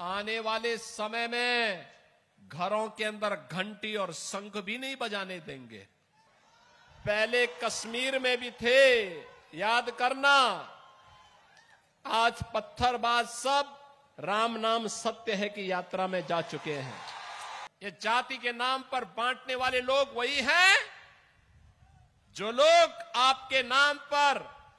आने वाले समय में घरों के अंदर घंटी और शंख भी नहीं बजाने देंगे पहले कश्मीर में भी थे याद करना आज पत्थरबाज सब राम नाम सत्य है की यात्रा में जा चुके हैं ये जाति के नाम पर बांटने वाले लोग वही हैं जो लोग आपके नाम पर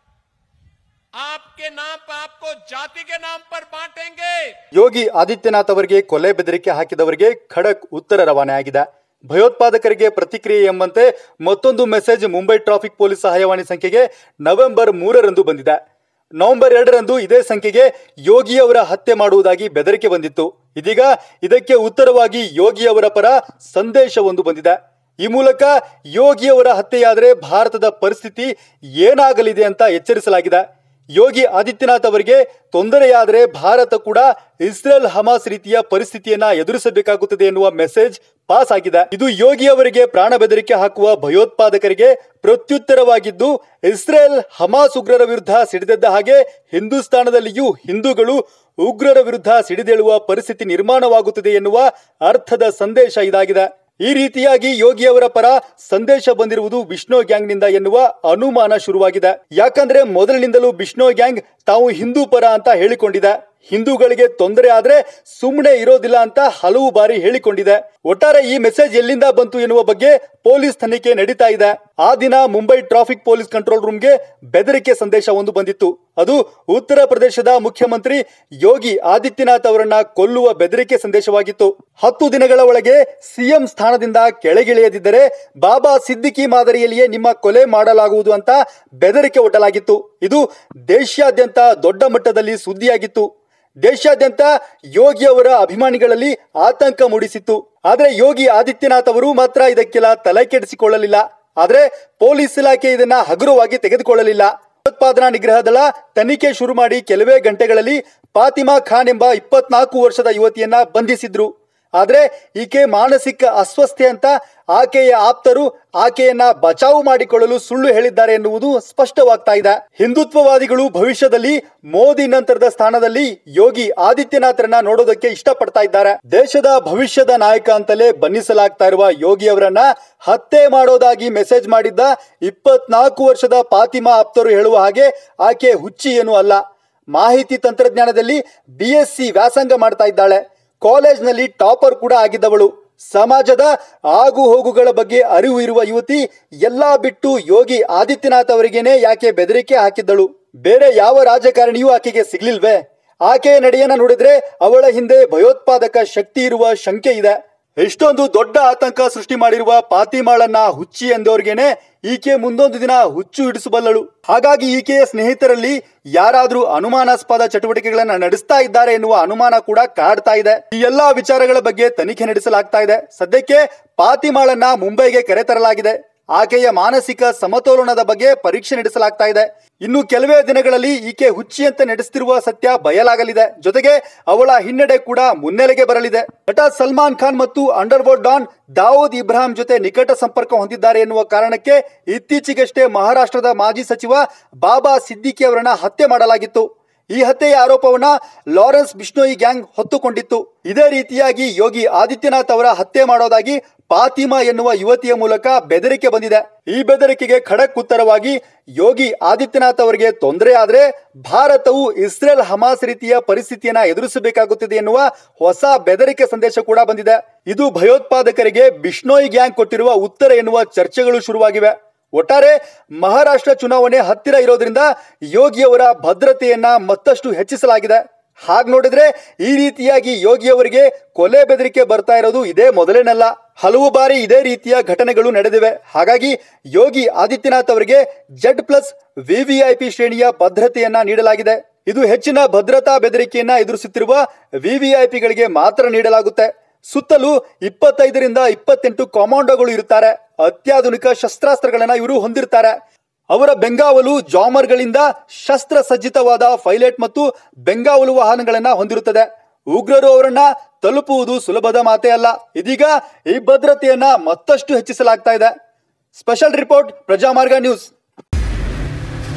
आपके नाम पर आपको जाति के नाम पर बांटेंगे ಯೋಗಿ ಆದಿತ್ಯನಾಥ್ ಅವರಿಗೆ ಕೊಲೆ ಬೆದರಿಕೆ ಹಾಕಿದವರಿಗೆ ಖಡಕ್ ಉತ್ತರ ರವಾನೆ ಆಗಿದೆ ಭಯೋತ್ಪಾದಕರಿಗೆ ಪ್ರತಿಕ್ರಿಯೆ ಎಂಬಂತೆ ಮತ್ತೊಂದು ಮೆಸೇಜ್ ಮುಂಬೈ ಟ್ರಾಫಿಕ್ ಪೊಲೀಸ್ ಸಹಾಯವಾಣಿ ಸಂಖ್ಯೆಗೆ ನವೆಂಬರ್ ಮೂರರಂದು ಬಂದಿದೆ ನವೆಂಬರ್ ಎರಡರಂದು ಇದೇ ಸಂಖ್ಯೆಗೆ ಯೋಗಿ ಅವರ ಹತ್ಯೆ ಮಾಡುವುದಾಗಿ ಬೆದರಿಕೆ ಬಂದಿತ್ತು ಇದೀಗ ಇದಕ್ಕೆ ಉತ್ತರವಾಗಿ ಯೋಗಿ ಅವರ ಪರ ಸಂದೇಶವೊಂದು ಬಂದಿದೆ ಈ ಮೂಲಕ ಯೋಗಿ ಅವರ ಹತ್ಯೆಯಾದರೆ ಭಾರತದ ಪರಿಸ್ಥಿತಿ ಏನಾಗಲಿದೆ ಅಂತ ಎಚ್ಚರಿಸಲಾಗಿದೆ ಯೋಗಿ ಆದಿತ್ಯನಾಥ್ ಅವರಿಗೆ ತೊಂದರೆಯಾದರೆ ಭಾರತ ಕೂಡ ಇಸ್ರೇಲ್ ಹಮಾಸ್ ರೀತಿಯ ಪರಿಸ್ಥಿತಿಯನ್ನ ಎದುರಿಸಬೇಕಾಗುತ್ತದೆ ಎನ್ನುವ ಮೆಸೇಜ್ ಪಾಸ್ ಆಗಿದೆ ಇದು ಯೋಗಿ ಅವರಿಗೆ ಪ್ರಾಣ ಬೆದರಿಕೆ ಹಾಕುವ ಭಯೋತ್ಪಾದಕರಿಗೆ ಪ್ರತ್ಯುತ್ತರವಾಗಿದ್ದು ಇಸ್ರೇಲ್ ಹಮಾಸ್ ಉಗ್ರರ ವಿರುದ್ಧ ಸಿಡಿದೆದ್ದ ಹಾಗೆ ಹಿಂದೂಸ್ತಾನದಲ್ಲಿಯೂ ಹಿಂದೂಗಳು ಉಗ್ರರ ವಿರುದ್ಧ ಸಿಡಿದೇಳುವ ಪರಿಸ್ಥಿತಿ ನಿರ್ಮಾಣವಾಗುತ್ತದೆ ಎನ್ನುವ ಅರ್ಥದ ಸಂದೇಶ ಇದಾಗಿದೆ ಈ ರೀತಿಯಾಗಿ ಯೋಗಿ ಅವರ ಪರ ಸಂದೇಶ ಬಂದಿರುವುದು ಬಿಷ್ಣೋ ಗ್ಯಾಂಗ್ನಿಂದ ಎನ್ನುವ ಅನುಮಾನ ಶುರುವಾಗಿದೆ ಯಾಕಂದ್ರೆ ಮೊದಲಿನಿಂದಲೂ ಬಿಷ್ಣೋ ಗ್ಯಾಂಗ್ ತಾವು ಹಿಂದೂ ಪರ ಅಂತ ಹೇಳಿಕೊಂಡಿದೆ ಹಿಂದೂಗಳಿಗೆ ತೊಂದರೆ ಆದ್ರೆ ಸುಮ್ಮನೆ ಇರೋದಿಲ್ಲ ಅಂತ ಹಲವು ಬಾರಿ ಹೇಳಿಕೊಂಡಿದೆ ಒಟ್ಟಾರೆ ಈ ಮೆಸೇಜ್ ಎಲ್ಲಿಂದ ಬಂತು ಎನ್ನುವ ಬಗ್ಗೆ ಪೊಲೀಸ್ ತನಿಖೆ ನಡೀತಾ ಇದೆ ಆ ದಿನ ಮುಂಬೈ ಟ್ರಾಫಿಕ್ ಪೊಲೀಸ್ ಕಂಟ್ರೋಲ್ ರೂಮ್ಗೆ ಬೆದರಿಕೆ ಸಂದೇಶ ಒಂದು ಬಂದಿತ್ತು ಅದು ಉತ್ತರ ಪ್ರದೇಶದ ಮುಖ್ಯಮಂತ್ರಿ ಯೋಗಿ ಆದಿತ್ಯನಾಥ್ ಅವರನ್ನ ಕೊಲ್ಲುವ ಬೆದರಿಕೆ ಸಂದೇಶವಾಗಿತ್ತು ಹತ್ತು ದಿನಗಳ ಒಳಗೆ ಸಿಎಂ ಸ್ಥಾನದಿಂದ ಕೆಳಗಿಳಿಯದಿದ್ದರೆ ಬಾಬಾ ಸಿದ್ದಿಕಿ ಮಾದರಿಯಲ್ಲಿಯೇ ನಿಮ್ಮ ಕೊಲೆ ಮಾಡಲಾಗುವುದು ಅಂತ ಬೆದರಿಕೆ ಒಡ್ಡಲಾಗಿತ್ತು ಇದು ದೇಶಾದ್ಯಂತ ದೊಡ್ಡ ಮಟ್ಟದಲ್ಲಿ ಸುದ್ದಿಯಾಗಿತ್ತು ದೇಶಾದ್ಯಂತ ಯೋಗಿ ಅವರ ಅಭಿಮಾನಿಗಳಲ್ಲಿ ಆತಂಕ ಮೂಡಿಸಿತ್ತು ಆದರೆ ಯೋಗಿ ಆದಿತ್ಯನಾಥ್ ಅವರು ಮಾತ್ರ ಇದಕ್ಕೆಲ್ಲ ತಲೆ ಕೆಡಿಸಿಕೊಳ್ಳಲಿಲ್ಲ ಆದರೆ ಪೊಲೀಸ್ ಇಲಾಖೆ ಇದನ್ನ ಹಗುರವಾಗಿ ತೆಗೆದುಕೊಳ್ಳಲಿಲ್ಲ ಭಯೋತ್ಪಾದನಾ ನಿಗ್ರಹ ದಳ ತನಿಖೆ ಶುರು ಮಾಡಿ ಕೆಲವೇ ಗಂಟೆಗಳಲ್ಲಿ ಫಾತಿಮಾ ಖಾನ್ ಎಂಬ ಇಪ್ಪತ್ನಾಲ್ಕು ವರ್ಷದ ಯುವತಿಯನ್ನ ಬಂಧಿಸಿದ್ರು ಆದ್ರೆ ಈಕೆ ಮಾನಸಿಕ ಅಸ್ವಸ್ಥೆ ಅಂತ ಆಕೆಯ ಆಪ್ತರು ಆಕೆಯನ್ನ ಬಚಾವು ಮಾಡಿಕೊಳ್ಳಲು ಸುಳ್ಳು ಹೇಳಿದ್ದಾರೆ ಎನ್ನುವುದು ಸ್ಪಷ್ಟವಾಗ್ತಾ ಇದೆ ಹಿಂದುತ್ವವಾದಿಗಳು ಭವಿಷ್ಯದಲ್ಲಿ ಮೋದಿ ನಂತರದ ಸ್ಥಾನದಲ್ಲಿ ಯೋಗಿ ಆದಿತ್ಯನಾಥರನ್ನ ನೋಡೋದಕ್ಕೆ ಇಷ್ಟಪಡ್ತಾ ಇದ್ದಾರೆ ದೇಶದ ಭವಿಷ್ಯದ ನಾಯಕ ಅಂತಲೇ ಬಣ್ಣಿಸಲಾಗ್ತಾ ಇರುವ ಯೋಗಿ ಅವರನ್ನ ಹತ್ಯೆ ಮಾಡೋದಾಗಿ ಮೆಸೇಜ್ ಮಾಡಿದ್ದ ಇಪ್ಪತ್ನಾಲ್ಕು ವರ್ಷದ ಫಾತಿಮಾ ಆಪ್ತರು ಹೇಳುವ ಹಾಗೆ ಆಕೆ ಹುಚ್ಚಿ ಏನೂ ಅಲ್ಲ ಮಾಹಿತಿ ತಂತ್ರಜ್ಞಾನದಲ್ಲಿ ಬಿ ಎಸ್ ಸಿ ವ್ಯಾಸಂಗ ಮಾಡ್ತಾ ಇದ್ದಾಳೆ ಕಾಲೇಜ್ನಲ್ಲಿ ಟಾಪರ್ ಕೂಡ ಆಗಿದ್ದವಳು ಸಮಾಜದ ಆಗು ಹೋಗುಗಳ ಬಗ್ಗೆ ಅರಿವು ಇರುವ ಯುವತಿ ಎಲ್ಲಾ ಬಿಟ್ಟು ಯೋಗಿ ಆದಿತ್ಯನಾಥ್ ಅವರಿಗೇನೆ ಯಾಕೆ ಬೆದರಿಕೆ ಹಾಕಿದ್ದಳು ಬೇರೆ ಯಾವ ರಾಜಕಾರಣಿಯೂ ಆಕೆಗೆ ಸಿಗ್ಲಿಲ್ವೇ ಆಕೆಯ ನಡೆಯನ್ನ ನೋಡಿದ್ರೆ ಅವಳ ಹಿಂದೆ ಭಯೋತ್ಪಾದಕ ಶಕ್ತಿ ಇರುವ ಶಂಕೆ ಇದೆ ಎಷ್ಟೊಂದು ದೊಡ್ಡ ಆತಂಕ ಸೃಷ್ಟಿ ಮಾಡಿರುವ ಪಾತಿಮಾಳನ್ನ ಹುಚ್ಚಿ ಎಂದವರಿಗೇನೆ ಈಕೆ ಮುಂದೊಂದು ದಿನ ಹುಚ್ಚು ಹಿಡಿಸಬಲ್ಲಳು ಹಾಗಾಗಿ ಈಕೆಯ ಸ್ನೇಹಿತರಲ್ಲಿ ಯಾರಾದ್ರೂ ಅನುಮಾನಾಸ್ಪದ ಚಟುವಟಿಕೆಗಳನ್ನ ನಡೆಸ್ತಾ ಇದ್ದಾರೆ ಎನ್ನುವ ಅನುಮಾನ ಕೂಡ ಕಾಡ್ತಾ ಇದೆ ಈ ಎಲ್ಲಾ ವಿಚಾರಗಳ ಬಗ್ಗೆ ತನಿಖೆ ನಡೆಸಲಾಗ್ತಾ ಇದೆ ಸದ್ಯಕ್ಕೆ ಪಾತಿಮಾಳನ್ನ ಮುಂಬೈಗೆ ಕರೆತರಲಾಗಿದೆ ಆಕೆಯ ಮಾನಸಿಕ ಸಮತೋಲನದ ಬಗ್ಗೆ ಪರೀಕ್ಷೆ ನಡೆಸಲಾಗ್ತಾ ಇದೆ ಇನ್ನು ಕೆಲವೇ ದಿನಗಳಲ್ಲಿ ಈಕೆ ಹುಚ್ಚಿ ಅಂತ ನಡೆಸ್ತಿರುವ ಸತ್ಯ ಬಯಲಾಗಲಿದೆ ಜೊತೆಗೆ ಅವಳ ಹಿನ್ನಡೆ ಕೂಡ ಮುನ್ನೆಲೆಗೆ ಬರಲಿದೆ ನಟ ಸಲ್ಮಾನ್ ಖಾನ್ ಮತ್ತು ಅಂಡರ್ವರ್ಲ್ಡ್ ಡಾನ್ ದಾವೂದ್ ಇಬ್ರಾಹಿಂ ಜೊತೆ ನಿಕಟ ಸಂಪರ್ಕ ಹೊಂದಿದ್ದಾರೆ ಎನ್ನುವ ಕಾರಣಕ್ಕೆ ಇತ್ತೀಚೆಗಷ್ಟೇ ಮಹಾರಾಷ್ಟ್ರದ ಮಾಜಿ ಸಚಿವ ಬಾಬಾ ಸಿದ್ದಿಕಿ ಅವರನ್ನ ಹತ್ಯೆ ಮಾಡಲಾಗಿತ್ತು ಈ ಹತ್ಯೆಯ ಆರೋಪವನ್ನ ಲಾರೆನ್ಸ್ ಬಿಷ್ಣೋಯಿ ಗ್ಯಾಂಗ್ ಹೊತ್ತುಕೊಂಡಿತ್ತು ಇದೇ ರೀತಿಯಾಗಿ ಯೋಗಿ ಆದಿತ್ಯನಾಥ್ ಅವರ ಹತ್ಯೆ ಮಾಡೋದಾಗಿ ಫಾತಿಮಾ ಎನ್ನುವ ಯುವತಿಯ ಮೂಲಕ ಬೆದರಿಕೆ ಬಂದಿದೆ ಈ ಬೆದರಿಕೆಗೆ ಖಡಕ್ ಉತ್ತರವಾಗಿ ಯೋಗಿ ಆದಿತ್ಯನಾಥ್ ಅವರಿಗೆ ತೊಂದರೆ ಆದ್ರೆ ಭಾರತವು ಇಸ್ರೇಲ್ ಹಮಾಸ್ ರೀತಿಯ ಪರಿಸ್ಥಿತಿಯನ್ನ ಎದುರಿಸಬೇಕಾಗುತ್ತದೆ ಎನ್ನುವ ಹೊಸ ಬೆದರಿಕೆ ಸಂದೇಶ ಕೂಡ ಬಂದಿದೆ ಇದು ಭಯೋತ್ಪಾದಕರಿಗೆ ಬಿಷ್ಣೋಯಿ ಗ್ಯಾಂಗ್ ಕೊಟ್ಟಿರುವ ಉತ್ತರ ಎನ್ನುವ ಚರ್ಚೆಗಳು ಶುರುವಾಗಿವೆ ಒಟ್ಟಾರೆ ಮಹಾರಾಷ್ಟ್ರ ಚುನಾವಣೆ ಹತ್ತಿರ ಇರೋದ್ರಿಂದ ಯೋಗಿ ಅವರ ಭದ್ರತೆಯನ್ನ ಮತ್ತಷ್ಟು ಹೆಚ್ಚಿಸಲಾಗಿದೆ ಹಾಗ್ ನೋಡಿದ್ರೆ ಈ ರೀತಿಯಾಗಿ ಯೋಗಿ ಅವರಿಗೆ ಕೊಲೆ ಬೆದರಿಕೆ ಬರ್ತಾ ಇರೋದು ಇದೇ ಮೊದಲೇನಲ್ಲ ಹಲವು ಬಾರಿ ಇದೇ ರೀತಿಯ ಘಟನೆಗಳು ನಡೆದಿವೆ ಹಾಗಾಗಿ ಯೋಗಿ ಆದಿತ್ಯನಾಥ್ ಅವರಿಗೆ ಜೆಡ್ ಪ್ಲಸ್ ವಿವಿಐಪಿ ಶ್ರೇಣಿಯ ಭದ್ರತೆಯನ್ನ ನೀಡಲಾಗಿದೆ ಇದು ಹೆಚ್ಚಿನ ಭದ್ರತಾ ಬೆದರಿಕೆಯನ್ನ ಎದುರಿಸುತ್ತಿರುವ ವಿವಿಐಪಿಗಳಿಗೆ ಮಾತ್ರ ನೀಡಲಾಗುತ್ತೆ ಸುತ್ತಲೂ ಇಪ್ಪತ್ತೈದರಿಂದ ಇಪ್ಪತ್ತೆಂಟು ಕಮಾಂಡೋಗಳು ಇರುತ್ತಾರೆ ಅತ್ಯಾಧುನಿಕ ಶಸ್ತ್ರಾಸ್ತ್ರಗಳನ್ನ ಇವರು ಹೊಂದಿರ್ತಾರೆ ಅವರ ಬೆಂಗಾವಲು ಜಾಮರ್ಗಳಿಂದ ಶಸ್ತ್ರ ಸಜ್ಜಿತವಾದ ಪೈಲಟ್ ಮತ್ತು ಬೆಂಗಾವಲು ವಾಹನಗಳನ್ನ ಹೊಂದಿರುತ್ತದೆ ಉಗ್ರರು ಅವರನ್ನ ತಲುಪುವುದು ಸುಲಭದ ಮಾತೇ ಅಲ್ಲ ಇದೀಗ ಈ ಭದ್ರತೆಯನ್ನ ಮತ್ತಷ್ಟು ಹೆಚ್ಚಿಸಲಾಗ್ತಾ ಇದೆ special report Prajamarga news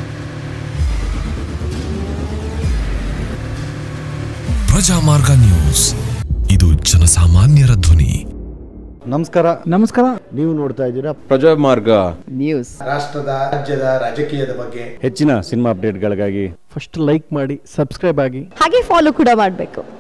Prajamarga news news ಇದು ಜನಸಾಮಾನ್ಯರ ಧ್ವನಿ ನಮಸ್ಕಾರ ನಮಸ್ಕಾರ ನೀವು ನೋಡ್ತಾ ಇದ್ದೀರಾ ಪ್ರಜಾಮಾರ್ಗ ನ್ಯೂಸ್ ರಾಷ್ಟ್ರದ ರಾಜ್ಯದ ರಾಜಕೀಯದ ಬಗ್ಗೆ ಹೆಚ್ಚಿನ ಸಿನಿಮಾ ಅಪ್ಡೇಟ್ಗಳಿಗಾಗಿ ಫಸ್ಟ್ ಲೈಕ್ ಮಾಡಿ ಸಬ್ಸ್ಕ್ರೈಬ್ ಆಗಿ ಹಾಗೆ ಫಾಲೋ ಕೂಡ ಮಾಡಬೇಕು